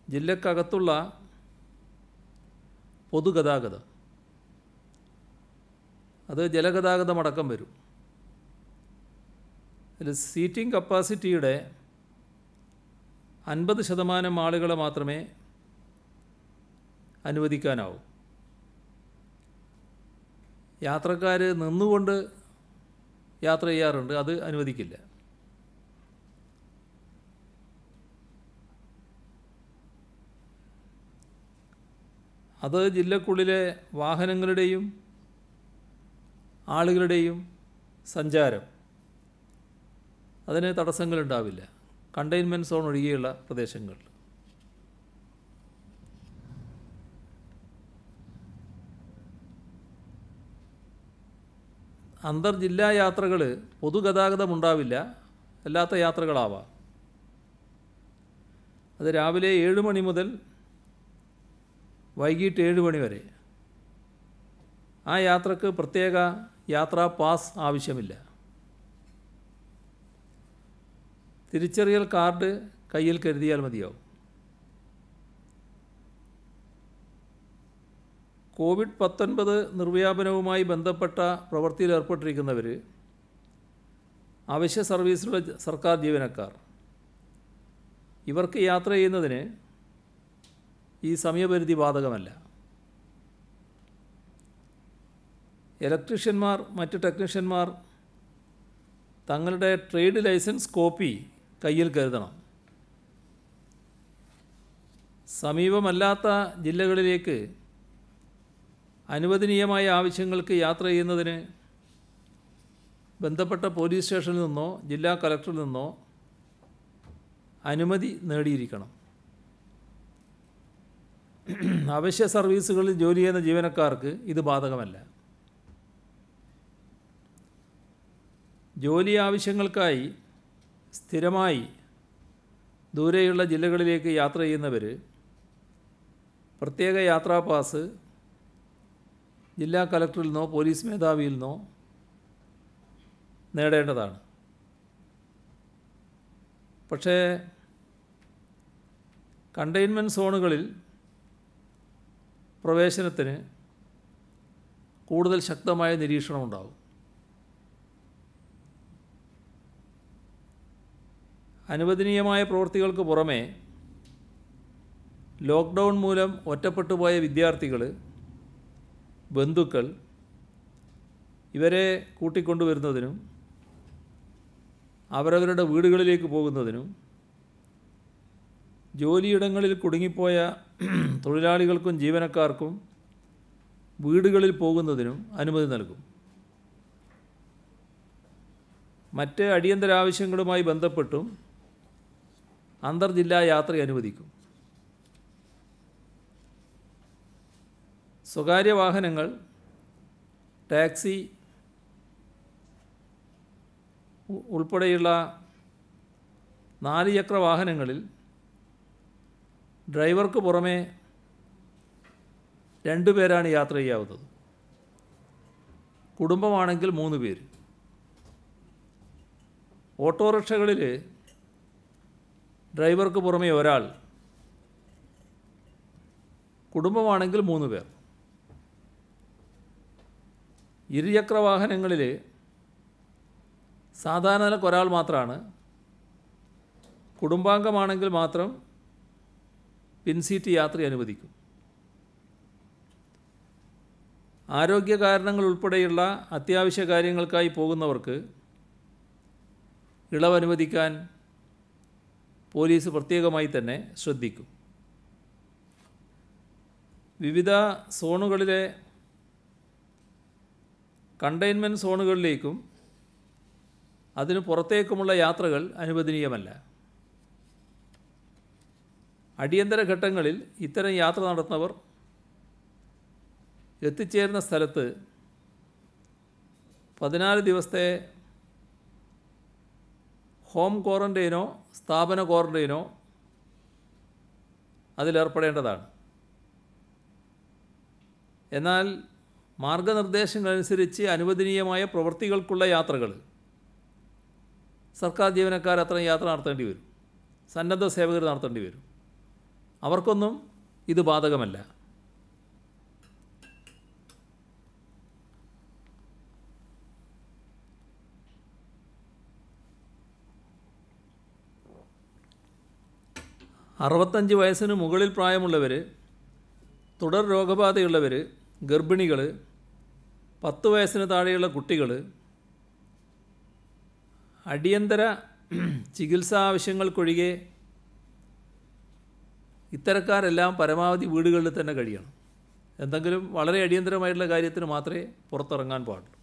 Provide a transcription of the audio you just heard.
ജില്ലക്കകത്തുള്ള പൊതുഗതാഗതം അത് ജലഗതാഗതം അടക്കം വരും അതിൽ സീറ്റിംഗ് കപ്പാസിറ്റിയുടെ അൻപത് ശതമാനം ആളുകളെ മാത്രമേ അനുവദിക്കാനാവൂ യാത്രക്കാർ നിന്നുകൊണ്ട് യാത്ര ചെയ്യാറുണ്ട് അത് അനുവദിക്കില്ല അത് ജില്ലക്കുള്ളിലെ വാഹനങ്ങളുടെയും ആളുകളുടെയും സഞ്ചാരം അതിന് തടസ്സങ്ങളുണ്ടാവില്ല കണ്ടെയ്ൻമെൻറ്റ് സോൺ ഒഴികെയുള്ള പ്രദേശങ്ങളിൽ അന്തർജില്ലാ യാത്രകൾ പൊതുഗതാഗതം ഉണ്ടാവില്ല അല്ലാത്ത യാത്രകളാവാം അത് രാവിലെ ഏഴ് മണി മുതൽ വൈകിട്ട് ഏഴ് മണി വരെ ആ യാത്രക്ക് പ്രത്യേക യാത്രാ പാസ് ആവശ്യമില്ല തിരിച്ചറിയൽ കാർഡ് കയ്യിൽ കരുതിയാൽ മതിയാവും കോവിഡ് പത്തൊൻപത് നിർവ്യാപനവുമായി ബന്ധപ്പെട്ട പ്രവൃത്തിയിൽ ഏർപ്പെട്ടിരിക്കുന്നവർ അവശ്യ സർവീസിലുള്ള ജ- സർക്കാർ ജീവനക്കാർ ഇവർക്ക് യാത്ര ചെയ്യുന്നതിന് ഈ സമയപരിധി ബാധകമല്ല ഇലക്ട്രീഷ്യന്മാർ മറ്റ് ടെക്നീഷ്യന്മാർ തങ്ങളുടെ ട്രേഡ് ലൈസൻസ് കോപ്പി കയ്യിൽ കരുതണം സമീപമല്ലാത്ത ജില്ലകളിലേക്ക് അനുവദനീയമായ ആവശ്യങ്ങൾക്ക് യാത്ര ചെയ്യുന്നതിന് ബന്ധപ്പെട്ട പോലീസ് സ്റ്റേഷനിൽ നിന്നോ ജില്ലാ കളക്ടറിൽ നിന്നോ അനുമതി നേടിയിരിക്കണം അവശ്യ സർവീസുകളിൽ ജോലി ചെയ്യുന്ന ജീവനക്കാർക്ക് ഇത് ബാധകമല്ല ജോലി ആവശ്യങ്ങൾക്കായി സ്ഥിരമായി ദൂരെയുള്ള ജില്ലകളിലേക്ക് യാത്ര ചെയ്യുന്നവർ പ്രത്യേക യാത്രാ പാസ് ജില്ലാ കലക്ടറിൽ നിന്നോ പോലീസ് മേധാവിയിൽ നിന്നോ നേടേണ്ടതാണ് പക്ഷേ കണ്ടെയ്ൻമെൻറ്റ് സോണുകളിൽ പ്രവേശനത്തിന് കൂടുതൽ ശക്തമായ നിരീക്ഷണം ഉണ്ടാവും അനുവദനീയമായ പ്രവൃത്തികൾക്ക് പുറമെ ലോക്ക്ഡൗൺ മൂലം ഒറ്റപ്പെട്ടു പോയ വിദ്യാർത്ഥികൾ ബന്ധുക്കൾ ഇവരെ കൂട്ടിക്കൊണ്ടുവരുന്നതിനും അവരവരുടെ വീടുകളിലേക്ക് പോകുന്നതിനും ജോലിയിടങ്ങളിൽ കുടുങ്ങിപ്പോയ തൊഴിലാളികൾക്കും ജീവനക്കാർക്കും വീടുകളിൽ പോകുന്നതിനും അനുമതി നൽകും മറ്റ് അടിയന്തര ആവശ്യങ്ങളുമായി ബന്ധപ്പെട്ടും അന്തർജില്ലാ യാത്ര അനുവദിക്കും സ്വകാര്യ വാഹനങ്ങൾ ടാക്സി ഉ- ഉൾപ്പെടെയുള്ള നാല് ചക്ര വാഹനങ്ങളിൽ ഡ്രൈവർക്ക് പുറമെ രണ്ട് പേരാണ് യാത്ര ചെയ്യാവുന്നത് കുടുംബമാണെങ്കിൽ മൂന്ന് പേര് ഓട്ടോറിക്ഷകളിൽ ഡ്രൈവർക്ക് പുറമെ ഒരാൾ കുടുംബമാണെങ്കിൽ മൂന്ന് പേർ ഇരുചക്ര വാഹനങ്ങളിൽ സാധാരണ നിലക്ക് ഒരാൾ മാത്രമാണ് കുടുംബാംഗമാണെങ്കിൽ മാത്രം പിൻസീറ്റ് യാത്ര അനുവദിക്കും ആരോഗ്യ കാരണങ്ങൾ ഉൾപ്പെടെയുള്ള അത്യാവശ്യ കാര്യങ്ങൾക്കായി പോകുന്നവർക്ക് ഇളവ് അനുവദിക്കാൻ പോലീസ് പ്രത്യേകമായി തന്നെ ശ്രദ്ധിക്കും വിവിധ സോണുകളിലെ കണ്ടെയ്ൻമെൻറ്റ് സോണുകളിലേക്കും അതിന് പുറത്തേക്കുമുള്ള യാത്രകൾ അനുവദനീയമല്ല അടിയന്തര ഘട്ടങ്ങളിൽ ഇത്തരം യാത്ര നടത്തുന്നവർ എത്തിച്ചേരുന്ന സ്ഥലത്ത് പതിനാല് ദിവസത്തെ ഹോം ക്വാറൻറ്റൈനോ സ്ഥാപന ക്വാറൻറ്റൈനോ അതിലേർപ്പെടേണ്ടതാണ് എന്നാൽ മാർഗനിർദ്ദേശങ്ങളനുസരിച്ച് അനുവദനീയമായ പ്രവൃത്തികൾക്കുള്ള യാത്രകൾ സർക്കാർ ജീവനക്കാർ അത്തരം യാത്ര നടത്തേണ്ടി വരും സന്നദ്ധ സേവകർ നടത്തേണ്ടി വരും അവർക്കൊന്നും ഇത് ബാധകമല്ല അറുപത്തഞ്ച് വയസ്സിന് മുകളിൽ പ്രായമുള്ളവർ തുടർ രോഗബാധയുള്ളവർ ഗർഭിണികൾ പത്ത് വയസ്സിന് താഴെയുള്ള കുട്ടികൾ അടിയന്തര ചികിത്സാ ആവശ്യങ്ങൾക്കൊഴികെ ഇത്തരക്കാരെല്ലാം പരമാവധി വീടുകളിൽ തന്നെ കഴിയണം എന്തെങ്കിലും വളരെ അടിയന്തരമായിട്ടുള്ള കാര്യത്തിന് മാത്രമേ പുറത്തിറങ്ങാൻ പാടുള്ളൂ